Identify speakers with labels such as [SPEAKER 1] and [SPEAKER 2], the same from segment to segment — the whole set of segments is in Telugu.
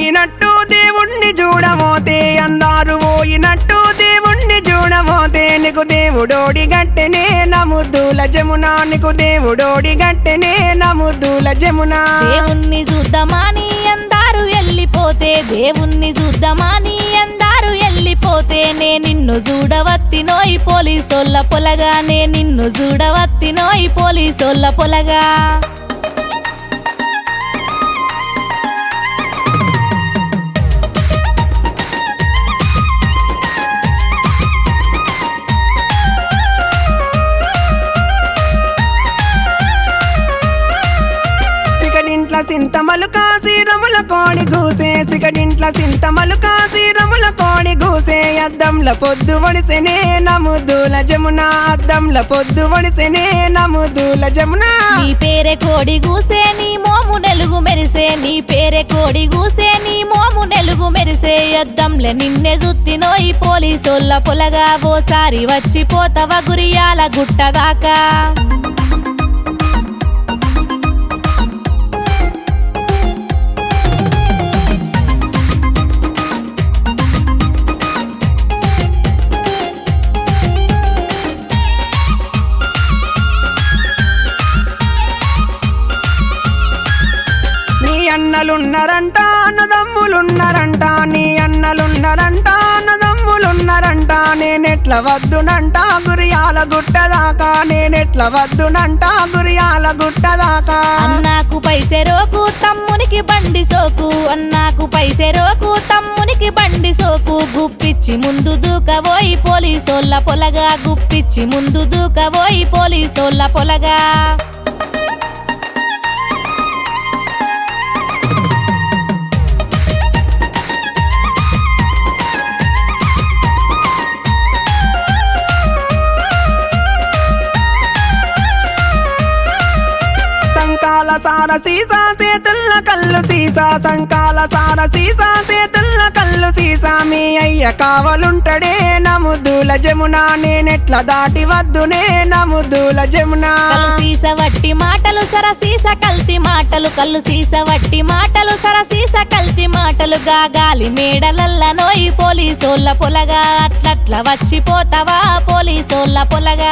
[SPEAKER 1] పోయినట్టు దేవుణ్ణి చూడమోతే అందారు పోయినట్టు దేవుణ్ణి చూడమోతే నీకు దేవుడోడి గట్టెనే నముద్దుల జమున నీకు దేవుడోడి గట్టెనే నముద్దుల జమున
[SPEAKER 2] దేవుణ్ణి చూద్దామని అందరు వెళ్ళిపోతే దేవుణ్ణి చూద్దామని అందరు వెళ్ళిపోతే నే నిన్ను చూడవత్తినోయి పోలీసోళ్ళ పొలగా నే నిన్ను చూడవత్తినోయి పోలీసోళ్ళ పొలగా
[SPEAKER 1] సికడింట్ల సింతమలు కాసి రముల కోడి గూసే సికడింట్ల సింతమలు కాసి రముల కోడి గూసే అద్దంల పొద్దు వడిసెనే నముదుల జమున అద్దంల పొద్దు వడిసెనే నముదుల జమున
[SPEAKER 2] నీ పేరే కోడి గూసే నీ మోము నెలుగు మెరిసే నీ పేరే కోడి గూసే నీ మోము నెలుగు మెరిసే అద్దంలే నిన్నే జుత్తినోయి పోలీసోళ్ళ పొలగా ఓసారి వచ్చిపోతవ గురియాల గుట్టదాకా
[SPEAKER 1] నీ అన్నలున్నారంట అన్నదమ్ములున్నారంట నీ అన్నలున్నారంట అన్నదమ్ములున్నారంట నేనెట్ల వద్దునంట గురియాల గుట్టదాకా నేనెట్ల వద్దునంట గురియాల గుట్టదాకా
[SPEAKER 2] అన్నాకు పైసెరోకు తమ్మునికి బండి సోకు అన్నాకు పైసెరోకు తమ్మునికి బండి సోకు గుప్పిచ్చి ముందు దూకబోయి పోలీసోళ్ళ పొలగా గుప్పిచ్చి ముందు దూకబోయి పోలీసోళ్ళ పొలగా
[SPEAKER 1] సంకాల సార సీసా చేతుల్ల కళ్ళు సీసా సంకాల సార సీసా చేతుల్ల కళ్ళు సీసా మీ అయ్య కావలుంటడే నముదుల జమున నేనెట్ల దాటి వద్దునే నముదుల జమున
[SPEAKER 2] కళ్ళు సీస వట్టి మాటలు సర సీస కల్తీ మాటలు కళ్ళు సీస వట్టి మాటలు సర సీస కల్తీ మాటలు గాలి మేడలల్ల నోయి పోలీసోళ్ళ పొలగా అట్లట్ల వచ్చిపోతావా పోలీసోళ్ళ పొలగా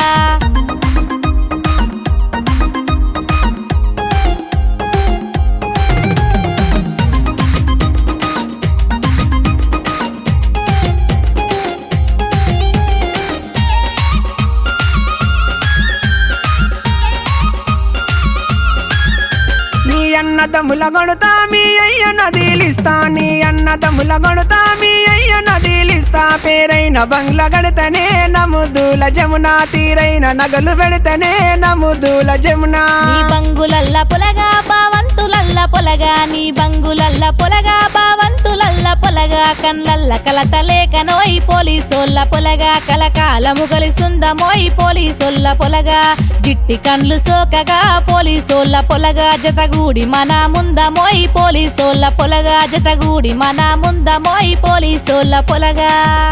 [SPEAKER 1] నీ అన్న తమ్ముల కొడుతా మీ అయ్య నదిలిస్తా నీ అన్న తమ్ముల కొడుతా మీ అయ్య నదిలిస్తా పేరైన బంగ్ల గడతనే నముదుల జమున తీరైన నగలు పెడతనే నముదుల జమున
[SPEAKER 2] నీ బంగులల్ల పొలగా బావంతులల్ల పొలగా నీ బంగులల్ల పొలగా బావంతులల్ల పొలగా కన్లల్ల కలత లేక నోయి పోలీసోళ్ళ పొలగా కలకాలము కలిసుందమోయి పోలీసోళ్ళ పొలగా జిట్టి కండ్లు సోకగా పోలీసోళ్ళ పొలగా జతగూడి మన ముందమోయి పోలీసోళ్ళ పొలగా జతగూడి మన ముందమోయి పోలీసోళ్ళ పొలగా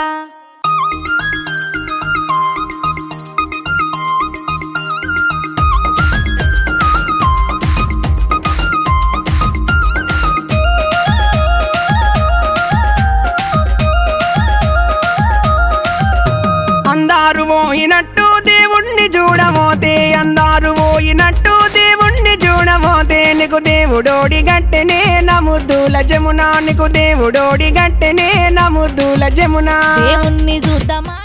[SPEAKER 1] అందారు పోయినట్టు దేవుణ్ణి చూడమోతే అందారు పోయినట్టు దేవుణ్ణి చూడమోతే నీకు దేవుడోడి గట్టెనే నముద్దుల జమున నీకు దేవుడోడి గట్టెనే నముద్దుల జమున
[SPEAKER 2] దేవుణ్ణి చూద్దామా